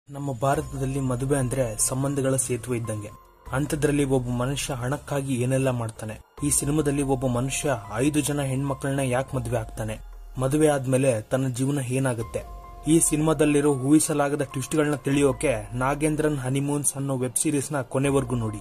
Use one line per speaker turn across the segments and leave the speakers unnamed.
ನಮ್ಮ ಭಾರತದಲ್ಲಿ ಮದುವೆ ಅಂದ್ರೆ ಸಂಬಂಧಗಳ ಸೇತುವೆ ಇದ್ದಂಗೆ ಅಂಥದ್ರಲ್ಲಿ ಒಬ್ಬ ಮನುಷ್ಯ ಹಣಕ್ಕಾಗಿ ಏನೆಲ್ಲ ಮಾಡ್ತಾನೆ ಈ ಸಿನಿಮಾದಲ್ಲಿ ಒಬ್ಬ ಮನುಷ್ಯ ಐದು ಜನ ಹೆಣ್ಮಕ್ಳನ್ನ ಯಾಕೆ ಮದುವೆ ಆಗ್ತಾನೆ ಮದುವೆ ಆದ್ಮೇಲೆ ತನ್ನ ಜೀವನ ಏನಾಗುತ್ತೆ ಈ ಸಿನಿಮಾದಲ್ಲಿರೋ ಊಹಿಸಲಾಗದ ಟ್ವಿಸ್ಟ್ಗಳನ್ನ ತಿಳಿಯೋಕೆ ನಾಗೇಂದ್ರನ್ ಹನಿಮೂನ್ಸ್ ಅನ್ನೋ ವೆಬ್ ಸೀರೀಸ್ ನ ಕೊನೆವರೆಗೂ ನೋಡಿ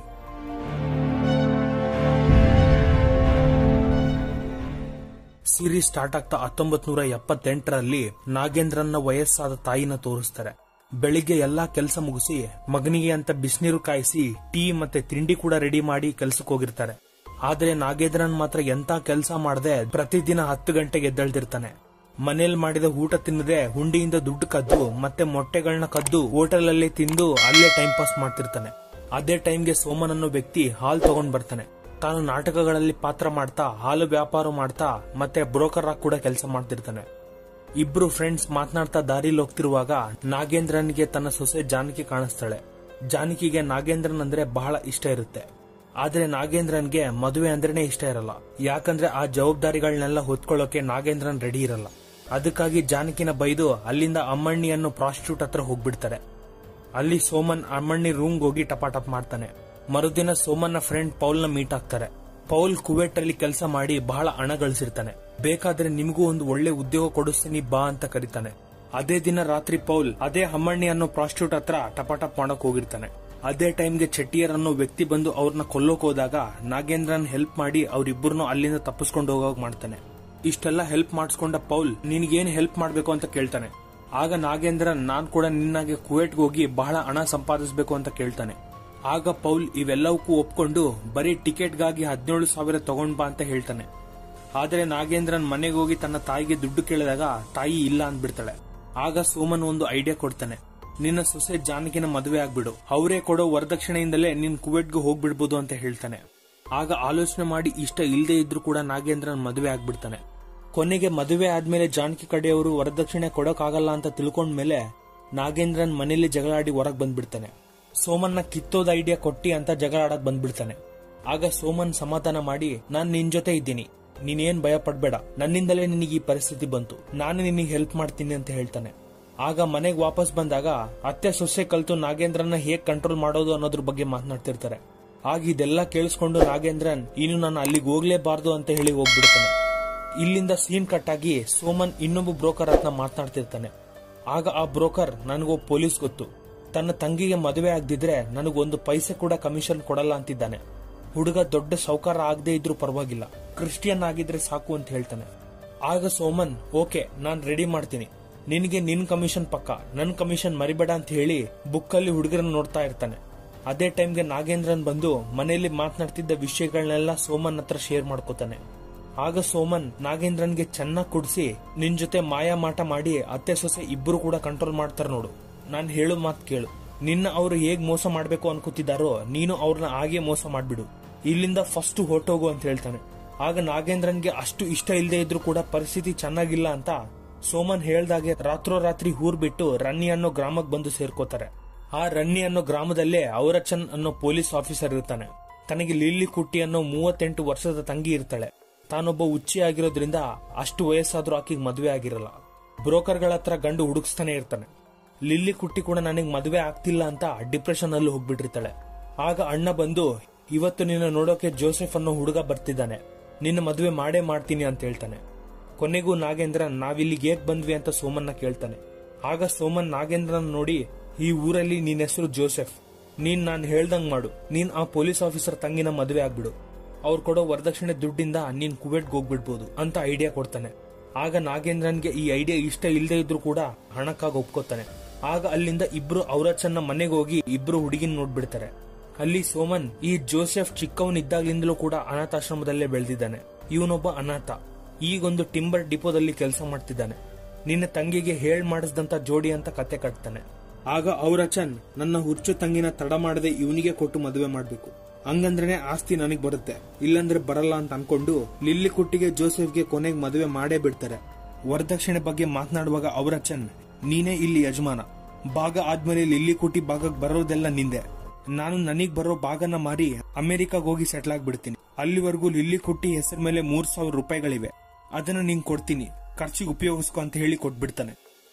ಸೀರೀಸ್ ಸ್ಟಾರ್ಟ್ ಆಗ್ತಾ ಹತ್ತೊಂಬತ್ ನೂರ ಎಪ್ಪತ್ತೆಂಟರಲ್ಲಿ ನಾಗೇಂದ್ರನ್ನ ವಯಸ್ಸಾದ ತಾಯಿನ ತೋರಿಸ್ತಾರೆ ಬೆಳಿಗ್ಗೆ ಎಲ್ಲಾ ಕೆಲಸ ಮುಗಿಸಿ ಮಗನಿಗೆ ಅಂತ ಬಿಸಿನೀರು ಕಾಯಿಸಿ ಟೀ ಮತ್ತೆ ತಿಂಡಿ ಕೂಡ ರೆಡಿ ಮಾಡಿ ಕೆಲ್ಸಕ್ಕೆ ಹೋಗಿರ್ತಾರೆ ಆದ್ರೆ ನಾಗೇಂದ್ರನ್ ಮಾತ್ರ ಎಂತ ಕೆಲಸ ಮಾಡದೆ ಪ್ರತಿದಿನ ಹತ್ತು ಗಂಟೆಗೆ ಎದ್ದೇಳ್ತಿರ್ತಾನೆ ಮನೇಲಿ ಮಾಡಿದ ಊಟ ತಿನ್ನದೆ ಹುಂಡಿಯಿಂದ ದುಡ್ಡು ಕದ್ದು ಮತ್ತೆ ಮೊಟ್ಟೆಗಳನ್ನ ಕದ್ದು ಹೋಟೆಲ್ ಅಲ್ಲಿ ತಿಂದು ಅಲ್ಲೇ ಟೈಮ್ ಪಾಸ್ ಮಾಡ್ತಿರ್ತಾನೆ ಅದೇ ಟೈಮ್ಗೆ ಸೋಮನ್ ಅನ್ನೋ ವ್ಯಕ್ತಿ ಹಾಲ್ ತಗೊಂಡ್ ಬರ್ತಾನೆ ತಾನು ನಾಟಕಗಳಲ್ಲಿ ಪಾತ್ರ ಮಾಡ್ತಾ ಹಾಲು ವ್ಯಾಪಾರ ಮಾಡ್ತಾ ಮತ್ತೆ ಬ್ರೋಕರ್ ಆಗಿ ಕೂಡ ಕೆಲಸ ಮಾಡ್ತಿರ್ತಾನೆ ಇಬ್ರು ಫ್ರೆಂಡ್ಸ್ ಮಾತನಾಡ್ತಾ ದಾರಿಲಿ ಹೋಗ್ತಿರುವಾಗ ನಾಗೇಂದ್ರನ್ಗೆ ತನ್ನ ಸೊಸೆ ಜಾನಕಿ ಕಾಣಿಸ್ತಾಳೆ ಜಾನಕಿಗೆ ನಾಗೇಂದ್ರನ್ ಅಂದ್ರೆ ಬಹಳ ಇಷ್ಟ ಇರುತ್ತೆ ಆದ್ರೆ ನಾಗೇಂದ್ರನ್ಗೆ ಮದುವೆ ಅಂದ್ರೇನೆ ಇಷ್ಟ ಇರಲ್ಲ ಯಾಕಂದ್ರೆ ಆ ಜವಾಬ್ದಾರಿಗಳನ್ನೆಲ್ಲ ಹೊತ್ಕೊಳ್ಳೋಕೆ ನಾಗೇಂದ್ರನ್ ರೆಡಿ ಇರಲ್ಲ ಅದಕ್ಕಾಗಿ ಜಾನಕಿನ ಬೈದು ಅಲ್ಲಿಂದ ಅಮ್ಮಣ್ಣಿ ಅನ್ನೋ ಪ್ರಾಸ್ಟಿಟ್ಯೂಟ್ ಹತ್ರ ಹೋಗ್ಬಿಡ್ತಾರೆ ಅಲ್ಲಿ ಸೋಮನ್ ಅಮ್ಮಣ್ಣಿ ರೂಮ್ಗೆ ಹೋಗಿ ಟಪಾಟಪ್ ಮಾಡ್ತಾನೆ ಮರುದಿನ ಸೋಮನ್ನ ಫ್ರೆಂಡ್ ಪೌಲ್ನ ಮೀಟ್ ಆಗ್ತಾರೆ ಪೌಲ್ ಕುವೆಟ್ ಅಲ್ಲಿ ಕೆಲಸ ಮಾಡಿ ಬಹಳ ಹಣ ಗಳಿಸಿರ್ತಾನೆ ಬೇಕಾದ್ರೆ ನಿಮಗೂ ಒಂದು ಒಳ್ಳೆ ಉದ್ಯೋಗ ಕೊಡಿಸ್ತೀನಿ ಬಾ ಅಂತ ಕರೀತಾನೆ ಅದೇ ದಿನ ರಾತ್ರಿ ಪೌಲ್ ಅದೇ ಹಮ್ಮಣ್ಣಿ ಅನ್ನೋ ಪ್ರಾಸ್ಟಿಟ್ಯೂಟ್ ಹತ್ರ ಟಪಾಟಪ್ ಮಾಡಕ್ ಹೋಗಿರ್ತಾನೆ ಅದೇ ಟೈಮ್ಗೆ ಚೆಟ್ಟಿಯರ್ ಅನ್ನೋ ವ್ಯಕ್ತಿ ಬಂದು ಅವ್ರನ್ನ ಕೊಲ್ಲೋಕ್ ಹೋದಾಗ ನಾಗೇಂದ್ರನ್ ಹೆಲ್ಪ್ ಮಾಡಿ ಅವ್ರಿಬ್ಬರನ್ನು ಅಲ್ಲಿಂದ ತಪ್ಪಿಸ್ಕೊಂಡು ಹೋಗೋಕ್ ಮಾಡ್ತಾನೆ ಇಷ್ಟೆಲ್ಲ ಹೆಲ್ಪ್ ಮಾಡಿಸ್ಕೊಂಡ ಪೌಲ್ ನಿನ್ಗೇನ್ ಹೆಲ್ಪ್ ಮಾಡ್ಬೇಕು ಅಂತ ಕೇಳ್ತಾನೆ ಆಗ ನಾಗೇಂದ್ರನ್ ನಾನ್ ಕೂಡ ನಿನ್ನಾಗೆ ಕುವೆಟ್ಗೆ ಹೋಗಿ ಬಹಳ ಹಣ ಸಂಪಾದಿಸಬೇಕು ಅಂತ ಕೇಳ್ತಾನೆ ಆಗ ಪೌಲ್ ಇವೆಲ್ಲವಕ್ಕೂ ಒಪ್ಕೊಂಡು ಬರೀ ಟಿಕೆಟ್ಗಾಗಿ ಹದಿನೇಳು ಸಾವಿರ ತಗೊಂಡ್ ಬಾ ಅಂತ ಹೇಳ್ತಾನೆ ಆದ್ರೆ ನಾಗೇಂದ್ರನ್ ಮನೆಗೆ ಹೋಗಿ ತನ್ನ ತಾಯಿಗೆ ದುಡ್ಡು ಕೇಳಿದಾಗ ತಾಯಿ ಇಲ್ಲ ಅಂದ್ಬಿಡ್ತಾಳೆ ಆಗ ಸೋಮನ್ ಒಂದು ಐಡಿಯಾ ಕೊಡ್ತಾನೆ ನಿನ್ನ ಸೊಸೆ ಜಾನಕಿನ ಮದುವೆ ಆಗ್ಬಿಡು ಅವರೇ ಕೊಡೋ ವರದಕ್ಷಿಣೆಯಿಂದಲೇ ನಿನ್ ಕುವೆಟ್ಗೆ ಹೋಗ್ಬಿಡ್ಬೋದು ಅಂತ ಹೇಳ್ತಾನೆ ಆಗ ಆಲೋಚನೆ ಮಾಡಿ ಇಷ್ಟ ಇಲ್ಲದೆ ಇದ್ರೂ ಕೂಡ ನಾಗೇಂದ್ರನ್ ಮದುವೆ ಆಗ್ಬಿಡ್ತಾನೆ ಕೊನೆಗೆ ಮದುವೆ ಆದ್ಮೇಲೆ ಜಾನಕಿ ಕಡೆಯವರು ವರದಕ್ಷಿಣೆ ಕೊಡೋಕಾಗಲ್ಲ ಅಂತ ತಿಳ್ಕೊಂಡ್ಮೇಲೆ ನಾಗೇಂದ್ರನ್ ಮನೇಲಿ ಜಗಳಾಡಿ ಹೊರಗ್ ಬಂದ್ಬಿಡ್ತಾನೆ ಸೋಮನ್ನ ಕಿತ್ತೋದ ಐಡಿಯಾ ಕೊಟ್ಟಿ ಅಂತ ಜಗಳ ಆಡಕ್ ಬಂದ್ಬಿಡ್ತಾನೆ ಆಗ ಸೋಮನ್ ಸಮಾಧಾನ ಮಾಡಿ ನಾನ್ ನಿನ್ ಜೊತೆ ಇದ್ದೀನಿ ನೀನೇನ್ ಭಯ ಪಡ್ಬೇಡ ನನ್ನಿಂದಲೇ ನಿನಗೆ ಈ ಪರಿಸ್ಥಿತಿ ಬಂತು ನಾನು ನಿನಗೆ ಹೆಲ್ಪ್ ಮಾಡ್ತೀನಿ ಅಂತ ಹೇಳ್ತಾನೆ ಆಗ ಮನೆಗೆ ವಾಪಸ್ ಬಂದಾಗ ಅತ್ತೆ ಸೊಸೆ ಕಲ್ತು ನಾಗೇಂದ್ರನ್ನ ಹೇಗ್ ಕಂಟ್ರೋಲ್ ಮಾಡೋದು ಅನ್ನೋದ್ರ ಬಗ್ಗೆ ಮಾತನಾಡ್ತಿರ್ತಾರೆ ಆಗ ಇದೆಲ್ಲ ಕೇಳಿಸ್ಕೊಂಡು ನಾಗೇಂದ್ರನ್ ಇನ್ನು ನಾನು ಅಲ್ಲಿಗೆ ಹೋಗ್ಲೇಬಾರ್ದು ಅಂತ ಹೇಳಿ ಹೋಗ್ಬಿಡ್ತಾನೆ ಇಲ್ಲಿಂದ ಸೀನ್ ಕಟ್ ಆಗಿ ಸೋಮನ್ ಇನ್ನೊಬ್ಬ ಬ್ರೋಕರ್ ಹತ್ರ ಮಾತನಾಡ್ತಿರ್ತಾನೆ ಆಗ ಆ ಬ್ರೋಕರ್ ನನಗೊಬ್ಬ ಪೊಲೀಸ್ ಗೊತ್ತು ತನ್ನ ತಂಗಿಗೆ ಮದುವೆ ಆಗದಿದ್ರೆ ನನಗೊಂದು ಪೈಸೆ ಕೂಡ ಕಮಿಷನ್ ಕೊಡಲ್ಲ ಅಂತಿದ್ದಾನೆ ಹುಡುಗ ದೊಡ್ಡ ಸೌಕಾರ ಆಗದೆ ಇದ್ರೂ ಪರವಾಗಿಲ್ಲ ಕ್ರಿಸ್ಟಿಯನ್ ಆಗಿದ್ರೆ ಸಾಕು ಅಂತ ಹೇಳ್ತಾನೆ ಆಗ ಸೋಮನ್ ಓಕೆ ನಾನ್ ರೆಡಿ ಮಾಡ್ತೀನಿ ನಿನಗೆ ನಿನ್ ಕಮಿಷನ್ ಪಕ್ಕ ನನ್ ಕಮಿಷನ್ ಮರಿಬೇಡ ಅಂತ ಹೇಳಿ ಬುಕ್ಕಲ್ಲಿ ಹುಡುಗರನ್ನ ನೋಡ್ತಾ ಇರ್ತಾನೆ ಅದೇ ಟೈಮ್ಗೆ ನಾಗೇಂದ್ರನ್ ಬಂದು ಮನೆಯಲ್ಲಿ ಮಾತನಾಡ್ತಿದ್ದ ವಿಷಯಗಳನ್ನೆಲ್ಲ ಸೋಮನ್ ಹತ್ರ ಶೇರ್ ಮಾಡ್ಕೋತಾನೆ ಆಗ ಸೋಮನ್ ನಾಗೇಂದ್ರನ್ಗೆ ಚೆನ್ನಾಗಿ ಕುಡಿಸಿ ನಿನ್ ಜೊತೆ ಮಾಯಾ ಮಾಟ ಮಾಡಿ ಅತ್ತೆ ಸೊಸೆ ಇಬ್ರು ಕೂಡ ಕಂಟ್ರೋಲ್ ಮಾಡ್ತಾರ ನೋಡು ನಾನ್ ಹೇಳೋ ಮಾತ್ ಕೇಳು ನಿನ್ನ ಅವರು ಹೇಗ್ ಮೋಸ ಮಾಡ್ಬೇಕು ಅನ್ಕೋತಿದ್ದಾರೋ ನೀನು ಅವ್ರನ್ನ ಹಾಗೆ ಮೋಸ ಮಾಡ್ಬಿಡು ಇಲ್ಲಿಂದ ಫಸ್ಟ್ ಹೊರಟೋಗು ಅಂತ ಹೇಳ್ತಾನೆ ಆಗ ನಾಗೇಂದ್ರನ್ಗೆ ಅಷ್ಟು ಇಷ್ಟ ಇಲ್ಲದೆ ಇದ್ರೂ ಕೂಡ ಪರಿಸ್ಥಿತಿ ಚೆನ್ನಾಗಿಲ್ಲ ಅಂತ ಸೋಮನ್ ಹೇಳ್ದಾಗೆ ರಾತ್ರೋರಾತ್ರಿ ಊರ್ ಬಿಟ್ಟು ರನ್ನಿ ಅನ್ನೋ ಗ್ರಾಮಕ್ಕೆ ಬಂದು ಸೇರ್ಕೋತಾರೆ ಆ ರನ್ನಿ ಅನ್ನೋ ಗ್ರಾಮದಲ್ಲೇ ಔರಚನ್ ಅನ್ನೋ ಪೊಲೀಸ್ ಆಫೀಸರ್ ಇರ್ತಾನೆ ತನಗೆ ಲಿಲ್ಲಿ ಕುಟ್ಟಿ ಅನ್ನೋ ಮೂವತ್ತೆಂಟು ವರ್ಷದ ತಂಗಿ ಇರ್ತಾಳೆ ತಾನೊಬ್ಬ ಉಚ್ಚಿ ಆಗಿರೋದ್ರಿಂದ ಅಷ್ಟು ವಯಸ್ಸಾದ್ರೂ ಆಕಿಗೆ ಮದುವೆ ಆಗಿರಲ್ಲ ಬ್ರೋಕರ್ಗಳ ಹತ್ರ ಗಂಡು ಹುಡುಕ್ಸ್ತಾನೆ ಇರ್ತಾನೆ ಲಿಲ್ಲಿ ಕುಟ್ಟಿ ಕೂಡ ನನಗೆ ಮದುವೆ ಆಗ್ತಿಲ್ಲ ಅಂತ ಡಿಪ್ರೆಷನ್ ಅಲ್ಲಿ ಹೋಗ್ಬಿಟ್ಟಿರ್ತಾಳೆ ಆಗ ಅಣ್ಣ ಬಂದು ಇವತ್ತು ನಿನ್ನ ನೋಡೋಕೆ ಜೋಸೆಫ್ ಅನ್ನೋ ಹುಡುಗ ಬರ್ತಿದ್ದಾನೆ ನಿನ್ನ ಮದುವೆ ಮಾಡೇ ಮಾಡ್ತೀನಿ ಅಂತ ಹೇಳ್ತಾನೆ ಕೊನೆಗೂ ನಾಗೇಂದ್ರ ನಾವಿಲ್ಲಿಗೆ ಏಕ್ ಬಂದ್ವಿ ಅಂತ ಸೋಮನ್ನ ಕೇಳ್ತಾನೆ ಆಗ ಸೋಮನ್ ನಾಗೇಂದ್ರನ್ ನೋಡಿ ಈ ಊರಲ್ಲಿ ನಿನ್ನ ಹೆಸರು ಜೋಸೆಫ್ ನೀನ್ ನಾನ್ ಹೇಳ್ದಂಗ್ ಮಾಡು ನೀನ್ ಆ ಪೊಲೀಸ್ ಆಫೀಸರ್ ತಂಗಿನ ಮದುವೆ ಆಗ್ಬಿಡು ಅವ್ರು ಕೊಡೋ ವರದಕ್ಷಿಣೆ ದುಡ್ಡಿಂದ ನೀನ್ ಕುವೆಟ್ಗೆ ಹೋಗ್ಬಿಡ್ಬೋದು ಅಂತ ಐಡಿಯಾ ಕೊಡ್ತಾನೆ ಆಗ ನಾಗೇಂದ್ರನ್ಗೆ ಈ ಐಡಿಯಾ ಇಷ್ಟ ಇಲ್ಲದೆ ಇದ್ರೂ ಕೂಡ ಹಣಕ್ಕಾಗಿ ಒಪ್ಕೋತಾನೆ ಆಗ ಅಲ್ಲಿಂದ ಇಬ್ರು ಔರಚನ್ನ ಮನೆಗೆ ಹೋಗಿ ಇಬ್ರು ಹುಡುಗಿನ ನೋಡ್ಬಿಡ್ತಾರೆ ಅಲ್ಲಿ ಸೋಮನ್ ಈ ಜೋಸೆಫ್ ಚಿಕ್ಕವನಿದ್ದಾಗ್ಲಿಂದಲೂ ಕೂಡ ಅನಾಥಾಶ್ರಮದಲ್ಲೇ ಬೆಳೆದಿದ್ದಾನೆ ಇವನೊಬ್ಬ ಅನಾಥ ಈಗೊಂದು ಟಿಂಬರ್ ಡಿಪೋದಲ್ಲಿ ಕೆಲಸ ಮಾಡ್ತಿದ್ದಾನೆ ನಿನ್ನ ತಂಗಿಗೆ ಹೇಳ್ ಮಾಡಿಸಿದಂತ ಜೋಡಿ ಅಂತ ಕತೆ ಕಟ್ತಾನೆ ಆಗ ಔರಚನ್ ನನ್ನ ಹುಚ್ಚು ತಂಗಿನ ತಡ ಮಾಡದೆ ಇವನಿಗೆ ಕೊಟ್ಟು ಮದುವೆ ಮಾಡ್ಬೇಕು ಹಂಗಂದ್ರೇನೆ ಆಸ್ತಿ ನನಗ್ ಬರುತ್ತೆ ಇಲ್ಲಂದ್ರೆ ಬರಲ್ಲ ಅಂತ ಅನ್ಕೊಂಡು ಲಿಲ್ಲಿ ಕುಟ್ಟಿಗೆ ಜೋಸೆಫ್ಗೆ ಕೊನೆಗೆ ಮದುವೆ ಮಾಡೇ ಬಿಡ್ತಾರೆ ವರದಕ್ಷಿಣೆ ಬಗ್ಗೆ ಮಾತನಾಡುವಾಗ ಔರಚನ್ ನೀನೇ ಇಲ್ಲಿ ಯಜಮಾನ ಭಾಗ ಆದ್ಮೇಲೆ ಲಿಲ್ಲಿ ಕುಟ್ಟಿ ಭಾಗಕ್ಕೆ ಬರೋದೆಲ್ಲ ನಿಂದೆ ನಾನು ನನಗ್ ಬರೋ ಭಾಗನ ಮಾರಿ ಅಮೆರಿಕಾಗ್ ಹೋಗಿ ಸೆಟ್ಲ್ ಆಗ್ಬಿಡ್ತೀನಿ ಅಲ್ಲಿವರೆಗೂ ಲಿಲ್ಲಿ ಕುಟ್ಟಿ ಹೆಸರ ಮೇಲೆ ಮೂರ್ ಸಾವಿರ ರೂಪಾಯಿಗಳಿವೆ ಅದನ್ನ ನಿಂಗ್ ಕೊಡ್ತೀನಿ ಖರ್ಚಿಗೆ ಉಪಯೋಗಿಸ್ಕೊ ಅಂತ ಹೇಳಿ ಕೊಟ್ಬಿಡ್ತಾನೆ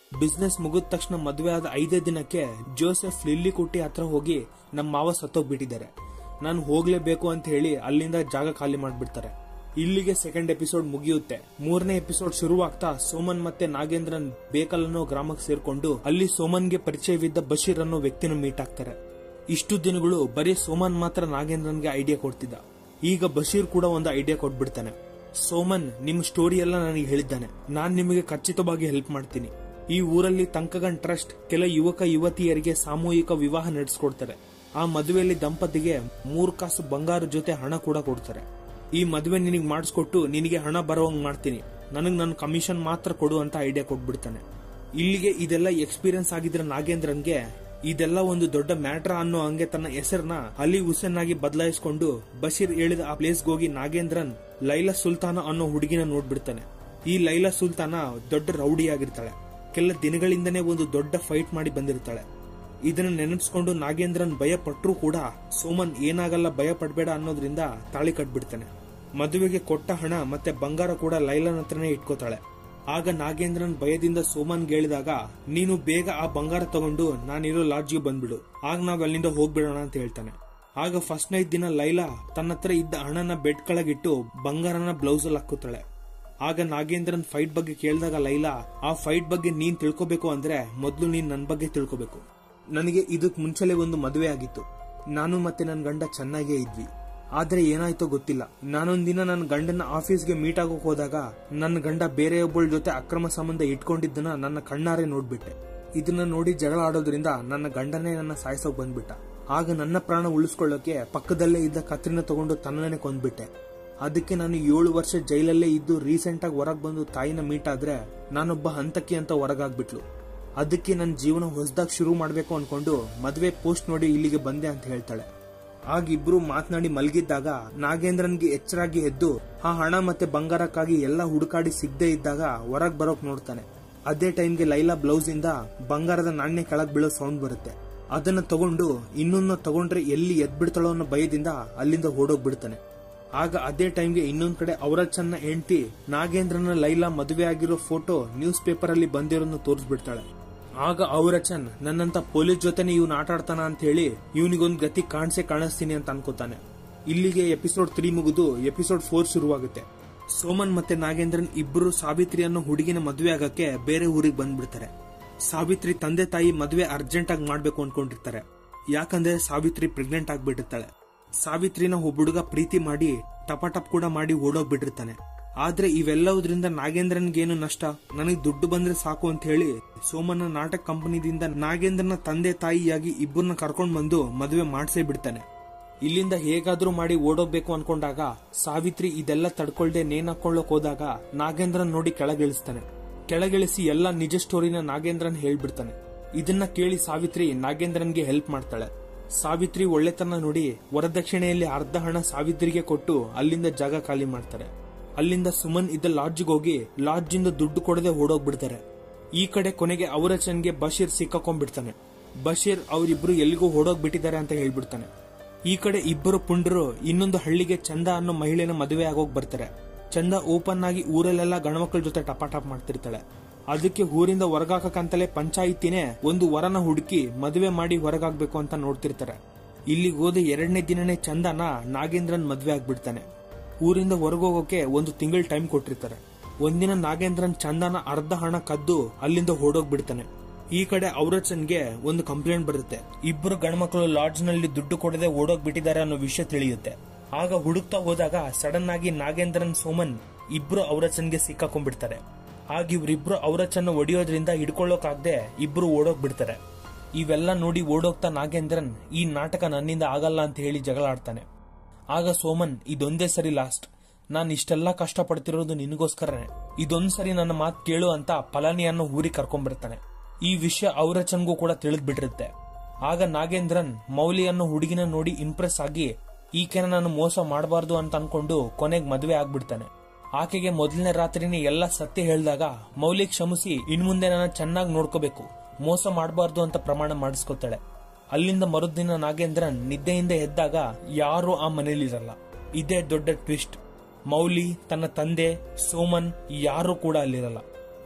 ಬಿಸ್ನೆಸ್ ಮುಗಿದ ತಕ್ಷಣ ಮದುವೆ ಆದ ಐದೇ ದಿನಕ್ಕೆ ಜೋಸೆಫ್ ಲಿಲ್ಲಿ ಕುಟ್ಟಿ ಹತ್ರ ಹೋಗಿ ನಮ್ಮ ಮಾವ ಸತ್ತೋಗ್ಬಿಟ್ಟಿದ್ದಾರೆ ನಾನು ಹೋಗ್ಲೇಬೇಕು ಅಂತ ಹೇಳಿ ಅಲ್ಲಿಂದ ಜಾಗ ಖಾಲಿ ಮಾಡ್ಬಿಡ್ತಾರೆ ಇಲ್ಲಿಗೆ ಸೆಕೆಂಡ್ ಎಪಿಸೋಡ್ ಮುಗಿಯುತ್ತೆ ಮೂರನೇ ಎಪಿಸೋಡ್ ಶುರುವಾಗ್ತಾ ಸೋಮನ್ ಮತ್ತೆ ನಾಗೇಂದ್ರನ್ ಬೇಕಲ್ ಅನ್ನೋ ಗ್ರಾಮಕ್ಕೆ ಸೇರ್ಕೊಂಡು ಅಲ್ಲಿ ಸೋಮನ್ಗೆ ಪರಿಚಯವಿದ್ದ ಬಶೀರ್ ಅನ್ನೋ ವ್ಯಕ್ತಿನ ಮೀಟ್ ಆಗ್ತಾರೆ ಇಷ್ಟು ದಿನಗಳು ಬರೀ ಸೋಮನ್ ಮಾತ್ರ ನಾಗೇಂದ್ರನ್ಗೆ ಐಡಿಯಾ ಕೊಡ್ತಿದ್ದ ಈಗ ಬಶೀರ್ ಕೂಡ ಒಂದು ಐಡಿಯಾ ಕೊಟ್ಬಿಡ್ತಾನೆ ಸೋಮನ್ ನಿಮ್ ಸ್ಟೋರಿ ಎಲ್ಲ ನನಗೆ ಹೇಳಿದ್ದಾನೆ ನಾನ್ ನಿಮಗೆ ಖಚಿತವಾಗಿ ಹೆಲ್ಪ್ ಮಾಡ್ತೀನಿ ಈ ಊರಲ್ಲಿ ತಂಕಗನ್ ಟ್ರಸ್ಟ್ ಕೆಲ ಯುವಕ ಯುವತಿಯರಿಗೆ ಸಾಮೂಹಿಕ ವಿವಾಹ ನಡೆಸ್ಕೊಡ್ತಾರೆ ಆ ಮದುವೆಯಲ್ಲಿ ದಂಪತಿಗೆ ಮೂರ್ ಕಾಸು ಬಂಗಾರ ಜೊತೆ ಹಣ ಕೂಡ ಕೊಡ್ತಾರೆ ಈ ಮದುವೆ ನಿನಗೆ ಮಾಡಿಸ್ಕೊಟ್ಟು ನಿನಗೆ ಹಣ ಬರೋಂಗ್ ಮಾಡ್ತೀನಿ ನನಗ್ ನನ್ನ ಕಮಿಷನ್ ಮಾತ್ರ ಕೊಡು ಅಂತ ಐಡಿಯಾ ಕೊಟ್ಬಿಡ್ತಾನೆ ಇಲ್ಲಿಗೆ ಇದೆಲ್ಲ ಎಕ್ಸ್ಪೀರಿಯನ್ಸ್ ಆಗಿದ್ರೆ ನಾಗೇಂದ್ರನ್ಗೆ ಇದೆಲ್ಲ ಒಂದು ದೊಡ್ಡ ಮ್ಯಾಟ್ರ ಅನ್ನೋ ಹಂಗೆ ತನ್ನ ಹೆಸರನ್ನ ಅಲಿ ಹುಸೇನ್ ಆಗಿ ಬದಲಾಯಿಸಿಕೊಂಡು ಬಶೀರ್ ಹೇಳಿದ ಆ ಪ್ಲೇಸ್ಗೆ ಹೋಗಿ ನಾಗೇಂದ್ರನ್ ಲೈಲಾ ಸುಲ್ತಾನ ಅನ್ನೋ ಹುಡುಗಿನ ನೋಡ್ಬಿಡ್ತಾನೆ ಈ ಲೈಲಾ ಸುಲ್ತಾನ ದೊಡ್ಡ ರೌಡಿ ಆಗಿರ್ತಾಳೆ ಕೆಲ ದಿನಗಳಿಂದನೇ ಒಂದು ದೊಡ್ಡ ಫೈಟ್ ಮಾಡಿ ಬಂದಿರ್ತಾಳೆ ಇದನ್ನ ನೆನಪಿಸ್ಕೊಂಡು ನಾಗೇಂದ್ರನ್ ಭಯ ಪಟ್ರೂ ಕೂಡ ಸೋಮನ್ ಏನಾಗಲ್ಲ ಭಯ ಪಡ್ಬೇಡ ಅನ್ನೋದ್ರಿಂದ ತಾಳಿ ಕಟ್ಬಿಡ್ತಾನೆ ಮದುವೆಗೆ ಕೊಟ್ಟ ಹಣ ಮತ್ತೆ ಬಂಗಾರ ಕೂಡ ಲೈಲನ್ ಹತ್ರನೇ ಇಟ್ಕೋತಾಳೆ ಆಗ ನಾಗೇಂದ್ರನ್ ಭಯದಿಂದ ಸೋಮನ್ ಹೇಳಿದಾಗ ನೀನು ಬೇಗ ಆ ಬಂಗಾರ ತಗೊಂಡು ನಾನಿರೋ ಲಾಡ್ಜ್ಗೆ ಬಂದ್ಬಿಡು ಆಗ ನಾವ್ ಅಲ್ಲಿಂದ ಹೋಗ್ಬಿಡೋಣ ಅಂತ ಹೇಳ್ತಾನೆ ಆಗ ಫಸ್ಟ್ ನೈಟ್ ದಿನ ಲೈಲಾ ತನ್ನ ಹತ್ರ ಇದ್ದ ಹಣನ ಬೆಡ್ ಕೆಳಗಿಟ್ಟು ಬಂಗಾರನ ಬ್ಲೌಸ್ ಅಲ್ಲಿ ಹಾಕುತ್ತಾಳೆ ಆಗ ನಾಗೇಂದ್ರನ್ ಫೈಟ್ ಬಗ್ಗೆ ಕೇಳಿದಾಗ ಲೈಲಾ ಆ ಫೈಟ್ ಬಗ್ಗೆ ನೀನ್ ತಿಳ್ಕೊಬೇಕು ಅಂದ್ರೆ ಮೊದ್ಲು ನೀನ್ ನನ್ ಬಗ್ಗೆ ತಿಳ್ಕೊಬೇಕು ನನಗೆ ಇದಕ್ ಮುಂಚೆಲೆ ಒಂದು ಮದುವೆ ಆಗಿತ್ತು ನಾನು ಮತ್ತೆ ನನ್ನ ಗಂಡ ಚೆನ್ನಾಗೇ ಇದ್ವಿ ಆದ್ರೆ ಏನಾಯ್ತೋ ಗೊತ್ತಿಲ್ಲ ನಾನೊಂದಿನ ನನ್ನ ಗಂಡನ ಆಫೀಸ್ಗೆ ಮೀಟ್ ಆಗೋಕ್ ಹೋದಾಗ ನನ್ನ ಗಂಡ ಬೇರೆಯೊಬ್ಬಳ ಜೊತೆ ಅಕ್ರಮ ಸಂಬಂಧ ಇಟ್ಕೊಂಡಿದ್ದನ್ನ ನನ್ನ ಕಣ್ಣಾರೆ ನೋಡ್ಬಿಟ್ಟೆ ಇದನ್ನ ನೋಡಿ ಜಗಳ ಆಡೋದ್ರಿಂದ ನನ್ನ ಗಂಡನೇ ನನ್ನ ಸಾಯಿಸೋಕ್ ಬಂದ್ಬಿಟ್ಟ ಆಗ ನನ್ನ ಪ್ರಾಣ ಉಳಿಸ್ಕೊಳ್ಳೋಕೆ ಪಕ್ಕದಲ್ಲೇ ಇದ್ದ ಕತ್ರಿನ ತಗೊಂಡು ತನ್ನನೇ ಕೊಂದ್ಬಿಟ್ಟೆ ಅದಕ್ಕೆ ನಾನು ಏಳು ವರ್ಷ ಜೈಲಲ್ಲೇ ಇದ್ದು ರೀಸೆಂಟ್ ಆಗಿ ಹೊರಗ್ ಬಂದು ತಾಯಿನ ಮೀಟ್ ಆದ್ರೆ ನಾನೊಬ್ಬ ಹಂತಕಿ ಅಂತ ಹೊರಗಾಗ್ಬಿಟ್ಲು ಅದಕ್ಕೆ ನನ್ನ ಜೀವನ ಹೊಸದಾಗಿ ಶುರು ಮಾಡ್ಬೇಕು ಅನ್ಕೊಂಡು ಮದುವೆ ಪೋಸ್ಟ್ ನೋಡಿ ಇಲ್ಲಿಗೆ ಬಂದೆ ಅಂತ ಹೇಳ್ತಾಳೆ ಆಗ ಇಬ್ರು ಮಾತನಾಡಿ ಮಲಗಿದ್ದಾಗ ನಾಗೇಂದ್ರನ್ಗೆ ಎಚ್ಚರಾಗಿ ಎದ್ದು ಆ ಹಣ ಮತ್ತೆ ಬಂಗಾರಕ್ಕಾಗಿ ಎಲ್ಲ ಹುಡುಕಾಡಿ ಸಿಗದೆ ಇದ್ದಾಗ ಹೊರಗ್ ಬರೋಕ್ ನೋಡ್ತಾನೆ ಅದೇ ಟೈಮ್ಗೆ ಲೈಲಾ ಬ್ಲೌಸ್ ಇಂದ ಬಂಗಾರದ ನಾಣ್ಯ ಕೆಳಗ್ ಬೀಳೋ ಸೌಂಡ್ ಬರುತ್ತೆ ಅದನ್ನ ತಗೊಂಡು ಇನ್ನೊಂದು ತಗೊಂಡ್ರೆ ಎಲ್ಲಿ ಎದ್ಬಿಡ್ತಾಳೋ ಅನ್ನೋ ಭಯದಿಂದ ಅಲ್ಲಿಂದ ಓಡೋಗ್ಬಿಡ್ತಾನೆ ಆಗ ಅದೇ ಟೈಮ್ಗೆ ಇನ್ನೊಂದ್ ಕಡೆ ಅವರ ಚೆನ್ನ ಹೆಂಡತಿ ನಾಗೇಂದ್ರನ ಲೈಲಾ ಮದುವೆ ಆಗಿರೋ ಫೋಟೋ ನ್ಯೂಸ್ ಪೇಪರ್ ಅಲ್ಲಿ ಬಂದಿರೋದನ್ನ ತೋರಿಸ್ಬಿಡ್ತಾಳೆ ಆಗ ಅವರಚನ್ ನನ್ನಂತ ಪೊಲೀಸ್ ಜೊತೆನೆ ಇವ್ನ ಆಟ ಆಡ್ತಾನ ಅಂತ ಹೇಳಿ ಇವನಿಗೊಂದ್ ಗತಿ ಕಾಣಿಸೇ ಕಾಣಿಸ್ತೀನಿ ಅಂತ ಅನ್ಕೋತಾನೆ ಇಲ್ಲಿಗೆ ಎಪಿಸೋಡ್ ತ್ರೀ ಮುಗಿದು ಎಪಿಸೋಡ್ ಫೋರ್ ಶುರುವಾಗುತ್ತೆ ಸೋಮನ್ ಮತ್ತೆ ನಾಗೇಂದ್ರನ್ ಇಬ್ಬರು ಸಾವಿತ್ರಿ ಅನ್ನೋ ಹುಡುಗಿನ ಮದುವೆ ಆಗಕ್ಕೆ ಬೇರೆ ಊರಿಗೆ ಬಂದ್ಬಿಡ್ತಾರೆ ಸಾವಿತ್ರಿ ತಂದೆ ತಾಯಿ ಮದುವೆ ಅರ್ಜೆಂಟ್ ಆಗಿ ಮಾಡ್ಬೇಕು ಅನ್ಕೊಂಡಿರ್ತಾರೆ ಯಾಕಂದ್ರೆ ಸಾವಿತ್ರಿ ಪ್ರೆಗ್ನೆಂಟ್ ಆಗ್ಬಿಟ್ಟಿರ್ತಾಳೆ ಸಾವಿತ್ರಿನ ಒಬ್ಬ ಹುಡುಗ ಪ್ರೀತಿ ಮಾಡಿ ಟಪಾಟಪ್ ಕೂಡ ಮಾಡಿ ಓಡೋಗ್ಬಿಟ್ಟಿರ್ತಾನೆ ಆದ್ರೆ ಇವೆಲ್ಲವುದ್ರಿಂದ ನಾಗೇಂದ್ರನ್ಗೇನು ನಷ್ಟ ನನಗ್ ದುಡ್ಡು ಬಂದ್ರೆ ಸಾಕು ಅಂತ ಹೇಳಿ ಸೋಮನ ನಾಟಕ ಕಂಪನಿದಿಂದ ನಾಗೇಂದ್ರನ ತಂದೆ ತಾಯಿಯಾಗಿ ಇಬ್ಬರನ್ನ ಕರ್ಕೊಂಡ್ ಬಂದು ಮದುವೆ ಮಾಡ್ಸೇ ಬಿಡ್ತಾನೆ ಇಲ್ಲಿಂದ ಹೇಗಾದ್ರೂ ಮಾಡಿ ಓಡೋಗ್ಬೇಕು ಅನ್ಕೊಂಡಾಗ ಸಾವಿತ್ರಿ ಇದೆಲ್ಲ ತಡ್ಕೊಳ್ದೆ ನೇಣಾಕೊಳ್ಳೋಕ್ ಹೋದಾಗ ನಾಗೇಂದ್ರನ್ ನೋಡಿ ಕೆಳಗಿಳಿಸ್ತಾನೆ ಕೆಳಗಿಳಿಸಿ ಎಲ್ಲ ನಿಜ ಸ್ಟೋರಿನ ನಾಗೇಂದ್ರನ್ ಹೇಳ್ಬಿಡ್ತಾನೆ ಇದನ್ನ ಕೇಳಿ ಸಾವಿತ್ರಿ ನಾಗೇಂದ್ರನ್ಗೆ ಹೆಲ್ಪ್ ಮಾಡ್ತಾಳೆ ಸಾವಿತ್ರಿ ಒಳ್ಳೆತನ ನೋಡಿ ವರದಕ್ಷಿಣೆಯಲ್ಲಿ ಅರ್ಧ ಹಣ ಸಾವಿತ್ರಿಗೆ ಕೊಟ್ಟು ಅಲ್ಲಿಂದ ಜಾಗ ಖಾಲಿ ಮಾಡ್ತಾರೆ ಅಲ್ಲಿಂದ ಸುಮನ್ ಇದ್ದ ಲಾಡ್ಜ್ಗೆ ಹೋಗಿ ಲಾಡ್ಜ್ ಇಂದ ದುಡ್ಡು ಕೊಡದೆ ಓಡೋಗ್ಬಿಡ್ತಾರೆ ಈ ಕಡೆ ಕೊನೆಗೆ ಅವರಚನ್ಗೆ ಬಶೀರ್ ಸಿಕ್ಕಾಕೊಂಡ್ಬಿಡ್ತಾನೆ ಬಶೀರ್ ಅವರಿಬ್ರು ಎಲ್ಲಿಗೂ ಓಡೋಗ್ಬಿಟ್ಟಿದ್ದಾರೆ ಅಂತ ಹೇಳ್ಬಿಡ್ತಾನೆ ಈ ಕಡೆ ಇಬ್ಬರು ಪುಂಡರು ಇನ್ನೊಂದು ಹಳ್ಳಿಗೆ ಚಂದ ಅನ್ನೋ ಮಹಿಳೆನ ಮದುವೆ ಆಗೋಗ್ ಬರ್ತಾರೆ ಚಂದ ಓಪನ್ ಆಗಿ ಊರಲ್ಲೆಲ್ಲ ಗಣಮಕ್ಳ ಜೊತೆ ಟಪಾಟಪ್ ಮಾಡ್ತಿರ್ತಾಳೆ ಅದಕ್ಕೆ ಊರಿಂದ ಹೊರಗಾಕಂತಲೇ ಪಂಚಾಯಿತಿನೇ ಒಂದು ವರನ ಹುಡುಕಿ ಮದುವೆ ಮಾಡಿ ಹೊರಗಾಗ್ಬೇಕು ಅಂತ ನೋಡ್ತಿರ್ತಾರೆ ಇಲ್ಲಿಗೆ ಹೋದ ಎರಡನೇ ದಿನನೇ ಚಂದನ ನಾಗೇಂದ್ರನ್ ಮದ್ವೆ ಆಗ್ಬಿಡ್ತಾನೆ ಊರಿಂದ ಹೊರಗೋಗೋಕೆ ಒಂದು ತಿಂಗಳ ಟೈಮ್ ಕೊಟ್ಟಿರ್ತಾರೆ ಒಂದಿನ ನಾಗೇಂದ್ರನ್ ಚಂದನ ಅರ್ಧ ಹಣ ಕದ್ದು ಅಲ್ಲಿಂದ ಹೊರಡೋಗ್ಬಿಡ್ತಾನೆ ಈ ಕಡೆ ಔರಚನ್ಗೆ ಒಂದು ಕಂಪ್ಲೇಂಟ್ ಬರುತ್ತೆ ಇಬ್ಬರು ಗಂಡ್ಮಕ್ಳು ಲಾಡ್ಜ್ ನಲ್ಲಿ ದುಡ್ಡು ಕೊಡದೆ ಓಡೋಗ್ಬಿಟ್ಟಿದ್ದಾರೆ ಅನ್ನೋ ವಿಷಯ ತಿಳಿಯುತ್ತೆ ಆಗ ಹುಡುಕ್ತಾ ಹೋದಾಗ ಸಡನ್ ಆಗಿ ನಾಗೇಂದ್ರನ್ ಸೋಮನ್ ಇಬ್ರು ಔರಚನ್ಗೆ ಸಿಕ್ಕಾಕೊಂಡ್ಬಿಡ್ತಾರೆ ಆಗ ಇವ್ರಿಬ್ರು ಔರಚನ್ನ ಒಡೆಯೋದ್ರಿಂದ ಹಿಡ್ಕೊಳ್ಳೋಕಾಗ್ದೆ ಇಬ್ರು ಓಡೋಗ್ಬಿಡ್ತಾರೆ ಇವೆಲ್ಲ ನೋಡಿ ಓಡೋಗ್ತಾ ನಾಗೇಂದ್ರನ್ ಈ ನಾಟಕ ನನ್ನಿಂದ ಆಗಲ್ಲ ಅಂತ ಹೇಳಿ ಜಗಳ ಆಡ್ತಾನೆ ಆಗ ಸೋಮನ್ ಇದೊಂದೇ ಸರಿ ಲಾಸ್ಟ್ ನಾನ್ ಇಷ್ಟೆಲ್ಲ ಕಷ್ಟ ಪಡ್ತಿರೋದು ನಿನಗೋಸ್ಕರನೇ ಇದೊಂದ್ ಸರಿ ನನ್ನ ಮಾತ್ ಕೇಳು ಅಂತ ಫಲಾನಿಯನ್ನು ಊರಿಗೆ ಕರ್ಕೊಂಡ್ಬಿಡ್ತಾನೆ ಈ ವಿಷಯ ಔರಚನ್ಗೂ ಕೂಡ ತಿಳಿದ್ಬಿಟ್ಟಿರುತ್ತೆ ಆಗ ನಾಗೇಂದ್ರನ್ ಮೌಲಿ ಅನ್ನೋ ಹುಡುಗಿನ ನೋಡಿ ಇಂಪ್ರೆಸ್ ಆಗಿ ಈಕೆನ ನಾನು ಮೋಸ ಮಾಡಬಾರ್ದು ಅಂತ ಅನ್ಕೊಂಡು ಕೊನೆಗ್ ಮದ್ವೆ ಆಗ್ಬಿಡ್ತಾನೆ ಆಕೆಗೆ ಮೊದಲನೇ ರಾತ್ರಿನೇ ಎಲ್ಲ ಸತ್ಯ ಹೇಳಿದಾಗ ಮೌಲಿ ಕ್ಷಮಿಸಿ ಇನ್ಮುಂದೆ ನನ್ನ ಚೆನ್ನಾಗಿ ನೋಡ್ಕೋಬೇಕು ಮೋಸ ಮಾಡಬಾರ್ದು ಅಂತ ಪ್ರಮಾಣ ಮಾಡಿಸ್ಕೊತಾಳೆ ಅಲ್ಲಿಂದ ಮರುದಿನ ನಾಗೇಂದ್ರನ್ ನಿದ್ದೆಯಿಂದ ಎದ್ದಾಗ ಯಾರು ಆ ಮನೇಲಿರಲ್ಲ ಇದೇ ದೊಡ್ಡ ಟ್ವಿಸ್ಟ್ ಮೌಲಿ ತನ್ನ ತಂದೆ ಸೋಮನ್ ಯಾರು ಕೂಡ ಅಲ್ಲಿರಲ್ಲ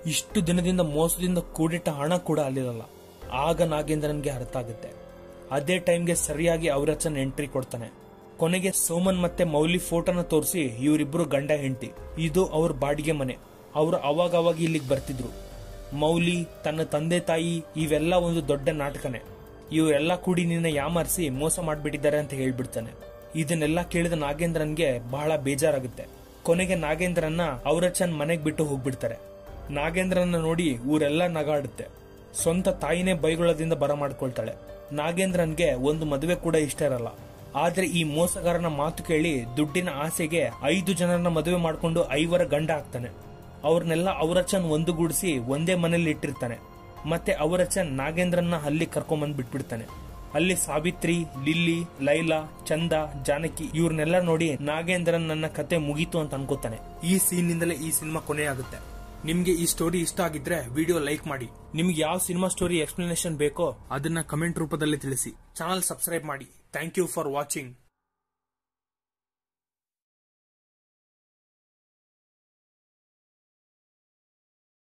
ಇಷ್ಟು ದಿನದಿಂದ ಮೋಸದಿಂದ ಕೂಡಿಟ್ಟ ಹಣ ಕೂಡ ಅಲ್ಲಿರಲ್ಲ ಆಗ ನಾಗೇಂದ್ರನ್ಗೆ ಅರ್ಥ ಆಗುತ್ತೆ ಅದೇ ಟೈಮ್ಗೆ ಸರಿಯಾಗಿ ಅವರಚನ್ ಎಂಟ್ರಿ ಕೊಡ್ತಾನೆ ಕೊನೆಗೆ ಸೋಮನ್ ಮತ್ತೆ ಮೌಲಿ ಫೋಟೋನ ತೋರಿಸಿ ಇವರಿಬ್ರು ಗಂಡ ಹೆಂಡತಿ ಇದು ಅವ್ರ ಬಾಡಿಗೆ ಮನೆ ಅವ್ರು ಅವಾಗ ಅವಾಗ ಇಲ್ಲಿಗೆ ಬರ್ತಿದ್ರು ಮೌಲಿ ತನ್ನ ತಂದೆ ತಾಯಿ ಇವೆಲ್ಲ ಒಂದು ದೊಡ್ಡ ನಾಟಕನೇ ಇವರೆಲ್ಲ ಕೂಡಿ ನಿನ್ನ ಯಾಮಾರಿಸಿ ಮೋಸ ಮಾಡ್ಬಿಟ್ಟಿದ್ದಾರೆ ಅಂತ ಹೇಳ್ಬಿಡ್ತಾನೆ ಇದನ್ನೆಲ್ಲ ಕೇಳಿದ ನಾಗೇಂದ್ರನ್ಗೆ ಬಹಳ ಬೇಜಾರಾಗುತ್ತೆ ಕೊನೆಗೆ ನಾಗೇಂದ್ರನ್ನ ಅವರಚನ್ ಮನೆಗ್ ಬಿಟ್ಟು ಹೋಗ್ಬಿಡ್ತಾರೆ ನಾಗೇಂದ್ರನ್ನ ನೋಡಿ ಊರೆಲ್ಲ ನಗಾಡುತ್ತೆ ಸ್ವಂತ ತಾಯಿನೇ ಬೈಗುಳದಿಂದ ಬರ ಮಾಡ್ಕೊಳ್ತಾಳೆ ನಾಗೇಂದ್ರನ್ಗೆ ಒಂದು ಮದುವೆ ಕೂಡ ಇಷ್ಟ ಇರಲ್ಲ ಆದ್ರೆ ಈ ಮೋಸಗಾರನ ಮಾತು ಕೇಳಿ ದುಡ್ಡಿನ ಆಸೆಗೆ ಐದು ಜನರನ್ನ ಮದುವೆ ಮಾಡ್ಕೊಂಡು ಐವರ ಗಂಡ ಆಗ್ತಾನೆ ಅವ್ರನ್ನೆಲ್ಲ ಅವರಚನ್ ಒಂದುಗೂಡಿಸಿ ಒಂದೇ ಮನೇಲಿ ಇಟ್ಟಿರ್ತಾನೆ ಮತ್ತೆ ಅವರಚನ್ ನಾಗೇಂದ್ರನ್ನ ಅಲ್ಲಿ ಕರ್ಕೊಂಬಂದ್ ಬಿಟ್ಬಿಡ್ತಾನೆ ಅಲ್ಲಿ ಸಾವಿತ್ರಿ ಲಿಲ್ಲಿ ಲೈಲಾ ಚಂದ ಜಾನಕಿ ಇವ್ರನ್ನೆಲ್ಲ ನೋಡಿ ನಾಗೇಂದ್ರನ್ ನನ್ನ ಕತೆ ಮುಗೀತು ಅಂತ ಅನ್ಕೋತಾನೆ ಈ ಸೀನ್ ನಿಂದಲೇ ಈ ಸಿನಿಮಾ ಕೊನೆಯಾಗುತ್ತೆ ನಿಮ್ಗೆ ಈ ಸ್ಟೋರಿ ಇಷ್ಟ ಆಗಿದ್ರೆ ವಿಡಿಯೋ ಲೈಕ್ ಮಾಡಿ ನಿಮ್ಗೆ ಯಾವ ಸಿನಿಮಾ ಸ್ಟೋರಿ ಎಕ್ಸ್ಪ್ಲನೇಷನ್ ಬೇಕೋ ಅದನ್ನ ಕಮೆಂಟ್ ರೂಪದಲ್ಲಿ ತಿಳಿಸಿ ಚಾನಲ್ ಸಬ್ಸ್ಕ್ರೈಬ್ ಮಾಡಿ ಥ್ಯಾಂಕ್ ಯು ಫಾರ್ ವಾಚಿಂಗ್